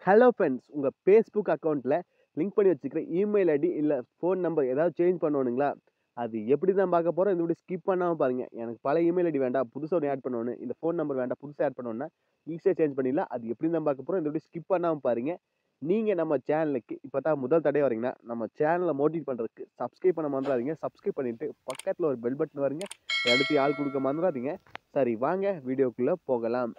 hello friends உங்கள் Facebook அக்கௌண்ட்டில் link பண்ணி வச்சுக்கிற இமெயில் ஐடி இல்லை ஃபோன் நம்பர் ஏதாவது சேஞ்ச் பண்ணணுங்களா அது எப்படி தான் பார்க்க போகிறோம் இந்த வீடியோ ஸ்கிப் பண்ணாமல் பாருங்கள் எனக்கு பழைய இமெயில் ஐடி வேண்டாம் புதுசாக ஒன்று ஆட் பண்ணணும் இந்த ஃபோன் நம்பர் வேண்டாம் புதுசாக ஆட் பண்ணணும்னா ஈஸியாக சேஞ்ச் பண்ணிடலாம் அது எப்படி தான் பார்க்க போகிறோம் இந்த வீடியோ ஸ்கிப் பண்ணாமல் பாருங்கள் நீங்கள் நம்ம சேனலுக்கு இப்போ தான் முதல் தடவை வரீங்கன்னா நம்ம சேனலை மோட்டிவேட் பண்ணுறதுக்கு சப்ஸ்கிரைப் பண்ண மறந்துடாதீங்க சப்ஸ்கிரைப் பண்ணிவிட்டு பக்கத்தில் ஒரு பெல் பட்டன் வருங்க அடுத்து ஆள் கொடுக்க மறந்துடாதீங்க சரி வாங்க வீடியோக்குள்ளே போகலாம்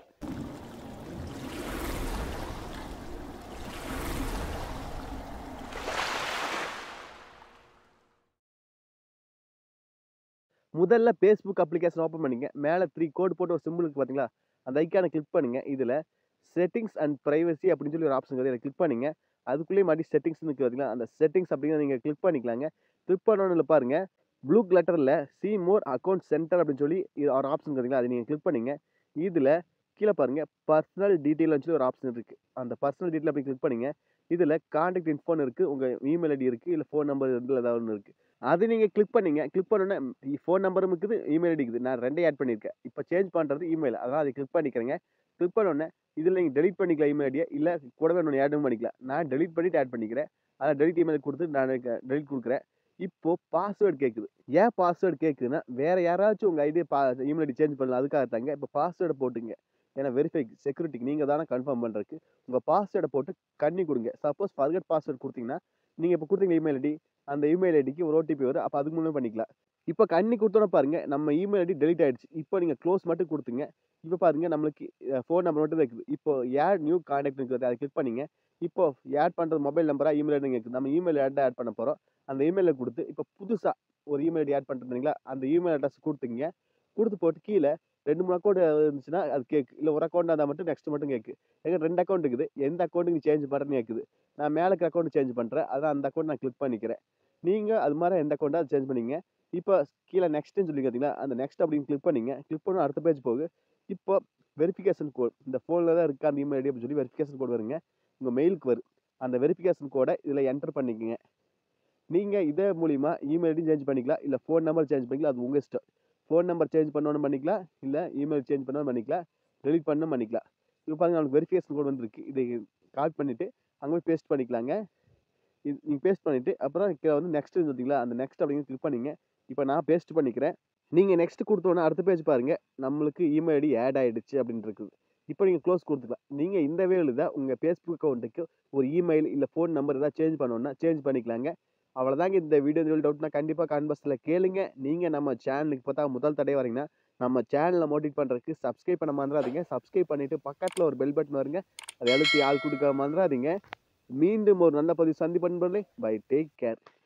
முதல்ல ஃபேஸ்புக் அப்ளிகேஷன் ஓப்பன் பண்ணிங்க மேலே த்ரீ கோட் போட்டு ஒரு சிம்பிள் இருக்குது பார்த்தீங்களா அந்த ஐக்கானை கிளிக் பண்ணுங்க இதில் செட்டிங்ஸ் அண்ட் ப்ரைவசி அப்படின்னு சொல்லி ஒரு ஆப்ஷன் இருக்குது கிளிக் பண்ணிங்க அதுக்குள்ளேயே மாதிரி செட்டிங்ஸ் இருக்குது பார்த்தீங்களா அந்த செட்டிங்ஸ் அப்படிங்கிறத நீங்கள் கிளிக் பண்ணிக்கலாங்க கிளிக் பண்ணணும்னு பாருங்க ப்ளூ கிளட்டரில் சி மோர் அக்கௌண்ட் சென்டர் அப்படின்னு சொல்லி இது ஒரு ஆப்ஷன் இருக்குங்களா அதை நீங்கள் கிளிக் பண்ணிங்க இதில் கீழே பாருங்க பர்சனல் டீட்டெயில்னு சொல்லி ஒரு ஆப்ஷன் இருக்குது அந்த பர்சனல் டீட்டெயில் அப்படி கிளிக் பண்ணிங்க இதில் கான்டாக்ட் இன்ஃபோன் இருக்குது உங்கள் இமெயில் ஐடி இருக்குது இல்லை ஃபோன் நம்பர் இதில் ஏதாவது ஒன்று இருக்குது அது நீங்கள் கிளிக் பண்ணீங்க கிளிக் பண்ணோன்னே ஃபோன் நம்பரும் இருக்குது இமெயில் ஐடி இருக்குது நான் ரெண்டே ஆட் பண்ணியிருக்கேன் இப்போ சேஞ்ச் பண்ணுறது இமெயில் அதான் அதை கிளிக் பண்ணிக்கிறேங்க கிளிக் பண்ணோன்னே இதில் நீங்கள் டெலிட் பண்ணிக்கலாம் இமெயில் ஐடியை இல்லை கூடவே ஒன்று ஆடும் பண்ணிக்கலாம் நான் டெலிட் பண்ணிவிட்டு ஆட் பண்ணிக்கிறேன் அதை டெலிட் இமெயில் கொடுத்து நான் டெலிட் கொடுக்குறேன் இப்போது பாஸ்வேர்டு கேட்குது ஏன் பாஸ்வேர்டு கேட்குதுன்னா வேறு யாராச்சும் உங்கள் ஐடியை பா இமெயில் ஐடி சேஞ்ச் பண்ணலாம் அதுக்காக தாங்க இப்போ பாஸ்வேர்டை போட்டுங்க ஏன்னா வெரிஃபை செக்யூரிட்டிக்கு நீங்கள் தானே கன்ஃபார்ம் பண்ணுறதுக்கு உங்கள் பாஸ்வேர்டை போட்டு கண்ணி கொடுங்க சப்போஸ் ஃபர்கட் பாஸ்வேர்டு கொடுத்தீங்கன்னா நீங்கள் இப்போ கொடுத்தீங்க இமெயில் ஐடி அந்த இமெயில் ஐடிக்கு ஒரு ஓடிபி வரும் அப்போ அதுக்கு மூலம் பண்ணிக்கலாம் இப்போ கண்ணி கொடுத்தோன்னே பாருங்க நம்ம இமெயில் ஐடி டெலிட் ஆயிடுச்சு இப்போ நீங்கள் க்ளோஸ் மட்டும் கொடுத்துங்க இப்போ பாருங்க நம்மளுக்கு ஃபோன் நம்பர் மட்டும் தான் இருக்குது இப்போ ஏட் நியூ கான்டாக்ட் இருக்குது அதை கிளிக் பண்ணிங்க இப்போ ஆட் பண்ணுறது மொபைல் நம்பராக இமெயில் ஐடி இருக்குது நம்ம இமெயில் ஆட் ஆட் பண்ண போகிறோம் அந்த இமெயிலில் கொடுத்து இப்போ புதுசாக ஒரு இமெயில் ஐடி ஆட் பண்ணுறீங்களா அந்த இமெயில் அட்ரஸ் கொடுத்துங்க கொடுத்து போட்டு கீழே ரெண்டு மூணு அக்கௌண்ட் இருந்துச்சுன்னா அது கேக்கு இல்லை ஒரு அக்கௌண்ட் இருந்தால் மட்டும் நெக்ஸ்ட் மட்டும் கேட்கு எங்க ரெண்டு அக்கௌண்ட் இருக்குது எந்த அக்கௌண்ட்டுக்கு நீ சேஞ்ச் பண்ணுறேன்னு கேட்குது நான் மேலே இருக்கிற அக்கௌண்ட் சேஞ்ச் பண்ணுறேன் அதான் அந்த அக்கௌண்ட் நான் கிளிக் பண்ணிக்கிறேன் நீங்கள் அது மாதிரி எந்த அக்கௌண்ட்டாக அது சேஞ்ச் பண்ணிங்க இப்போ கீழே நெக்ஸ்ட்டுன்னு சொல்லி பார்த்தீங்களா அந்த நெக்ஸ்ட் அப்படின்னு கிளிக் பண்ணிங்க கிளிக் பண்ண அடுத்த பேஜ் போகு இப்போ வெரிஃபிகேஷன் கோட் இந்த ஃபோனில் தான் இருக்கா அந்த இமெயில் ஐடி அப்படின்னு சொல்லி வெரிஃபிகேஷன் கோட் வருங்க உங்கள் மெயிலுக்கு வரும் அந்த வெரிஃபிகேஷன் கோடை இதில் என்டர் பண்ணிக்கோங்க நீங்கள் இதே மூலிமா இமெயில் ஐடி சேஞ்ச் பண்ணிக்கலாம் இல்லை ஃபோன் நம்பர் சேஞ்ச் பண்ணிக்கலாம் அது உங்கள் இஷ்டம் ஃபோன் நம்பர் சேஞ்ச் பண்ணணும் பண்ணிக்கலாம் இல்லை இமெயில் சேஞ்ச் பண்ணணும் பண்ணிக்கலாம் டெலிட் பண்ணணும் பண்ணிக்கலாம் இப்போ பாருங்கள் நம்மளுக்கு வெரிஃபிகேஷன் கோட் வந்துருக்கு இதை கால் பண்ணிவிட்டு அங்கே போய் பேஸ்ட் பண்ணிக்கலாங்க இது நீங்கள் பேஸ்ட் பண்ணிவிட்டு அப்புறம் கீழே வந்து நெக்ஸ்ட் பார்த்தீங்களா அந்த நெக்ஸ்ட் அப்படிங்கிற கிளிக் பண்ணிங்க இப்போ நான் பேஸ்ட் பண்ணிக்கிறேன் நீங்கள் நெக்ஸ்ட் கொடுத்தோன்னே அடுத்த பேஜ் பாருங்கள் நம்மளுக்கு இமெயில் ஐடி ஆட் ஆகிடுச்சு அப்படின்னு இருக்குது இப்போ நீங்கள் க்ளோஸ் கொடுத்துக்கலாம் நீங்கள் இந்த வேலையில் தான் உங்கள் ஃபேஸ்புக் அக்கௌண்ட்டுக்கு ஒரு இமெயில் இல்லை ஃபோன் நம்பர் ஏதாவது சேஞ்ச் பண்ணணுன்னா சேஞ்ச் பண்ணிக்கலாங்க அவ்வளோதாங்க இந்த வீடியோ டவுட்னா கண்டிப்பாக கான்பஸில் கேளுங்க நீங்கள் நம்ம சேனலுக்கு பார்த்தா முதல் தடவை வரீங்கன்னா நம்ம சேனலை மோட்டிவேட் பண்ணுறதுக்கு சப்ஸ்கிரைப் பண்ண மறந்துடாதீங்க சப்ஸ்கிரைப் பண்ணிவிட்டு பக்கத்தில் ஒரு பெல் பட்டன் வருங்க அதை எழுத்து ஆள் கொடுக்க மறந்துடாதீங்க மீண்டும் ஒரு நல்ல பதிவு சந்திப்பன்பர்களே பை டேக் கேர்